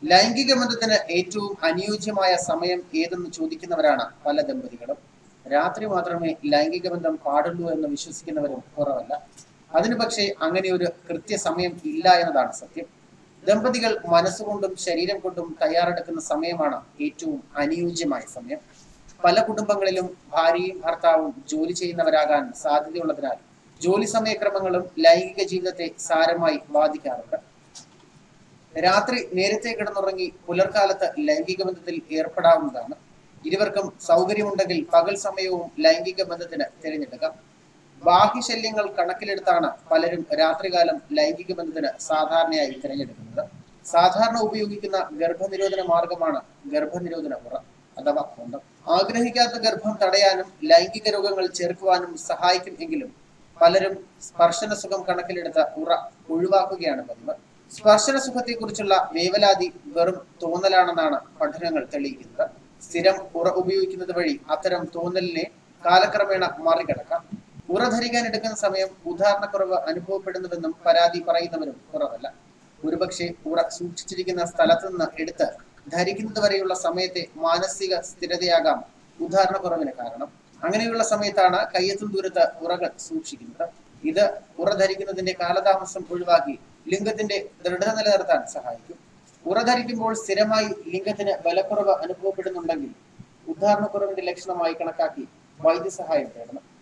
ലൈംഗിക ബന്ധത്തിന് ഏറ്റവും അനുയോജ്യമായ സമയം ഏതെന്ന് ചോദിക്കുന്നവരാണ് പല ദമ്പതികളും രാത്രി മാത്രമേ ലൈംഗിക ബന്ധം പാടുള്ളൂ എന്ന് വിശ്വസിക്കുന്നവരും കുറവല്ല അതിനു പക്ഷേ അങ്ങനെ ഒരു കൃത്യസമയം ഇല്ല എന്നതാണ് സത്യം ദമ്പതികൾ മനസ്സുകൊണ്ടും ശരീരം കൊണ്ടും തയ്യാറെടുക്കുന്ന സമയമാണ് ഏറ്റവും അനുയോജ്യമായ സമയം പല കുടുംബങ്ങളിലും ഭാര്യയും ഭർത്താവും ജോലി ചെയ്യുന്നവരാകാൻ സാധ്യതയുള്ളതിനാൽ ജോലി സമയക്രമങ്ങളും ലൈംഗിക ജീവിതത്തെ സാരമായി ബാധിക്കാറുണ്ട് രാത്രി നേരത്തെ കിടന്നുറങ്ങി പുലർക്കാലത്ത് ലൈംഗിക ബന്ധത്തിൽ ഏർപ്പെടാവുന്നതാണ് ഇരുവർക്കും സൗകര്യമുണ്ടെങ്കിൽ പകൽ സമയവും ലൈംഗിക ബന്ധത്തിന് തിരഞ്ഞെടുക്കാം ബാഹ്യശല്യങ്ങൾ കണക്കിലെടുത്താണ് പലരും രാത്രികാലം ലൈംഗിക ബന്ധത്തിന് സാധാരണയായി തിരഞ്ഞെടുക്കുന്നത് സാധാരണ ഉപയോഗിക്കുന്ന ഗർഭനിരോധന മാർഗമാണ് ഗർഭനിരോധന മുറ അഥവാ കൊണ്ടം ആഗ്രഹിക്കാത്ത ഗർഭം തടയാനും ലൈംഗിക രോഗങ്ങൾ ചെറുക്കുവാനും സഹായിക്കും എങ്കിലും പലരും സ്പർശന സുഖം കണക്കിലെടുത്ത ഉറ ഒഴിവാക്കുകയാണ് പതിവ് സ്പർശന സുഖത്തെക്കുറിച്ചുള്ള വേവലാതി വെറും തോന്നലാണെന്നാണ് പഠനങ്ങൾ തെളിയിക്കുന്നത് സ്ഥിരം ഉറ ഉപയോഗിക്കുന്നത് വഴി അത്തരം തോന്നലിനെ കാലക്രമേണ മറികടക്കാം ഉറ ധരിക്കാൻ എടുക്കുന്ന സമയം ഉദാഹരണക്കുറവ് അനുഭവപ്പെടുന്നുവെന്നും പരാതി പറയുന്നവരും കുറവല്ല ഒരുപക്ഷെ ഉറ സൂക്ഷിച്ചിരിക്കുന്ന സ്ഥലത്ത് നിന്ന് എടുത്ത് ധരിക്കുന്നത് വരെയുള്ള സമയത്തെ മാനസിക സ്ഥിരതയാകാം ഉദാഹരണക്കുറവിന് കാരണം അങ്ങനെയുള്ള സമയത്താണ് കയ്യെത്തും ദൂരത്ത് ഉറകൾ സൂക്ഷിക്കുന്നത് ഇത് ഉറ ധരിക്കുന്നതിന്റെ കാലതാമസം ഒഴിവാക്കി ലിംഗത്തിന്റെ ദൃഢത നിലനിർത്താൻ സഹായിക്കും ഉറ ധരിക്കുമ്പോൾ സ്ഥിരമായി ലിംഗത്തിന് ബലക്കുറവ് അനുഭവപ്പെടുന്നുണ്ടെങ്കിൽ ഉദാഹരണക്കുറവിന്റെ ലക്ഷണമായി കണക്കാക്കി വൈദ്യസഹായം തേടണം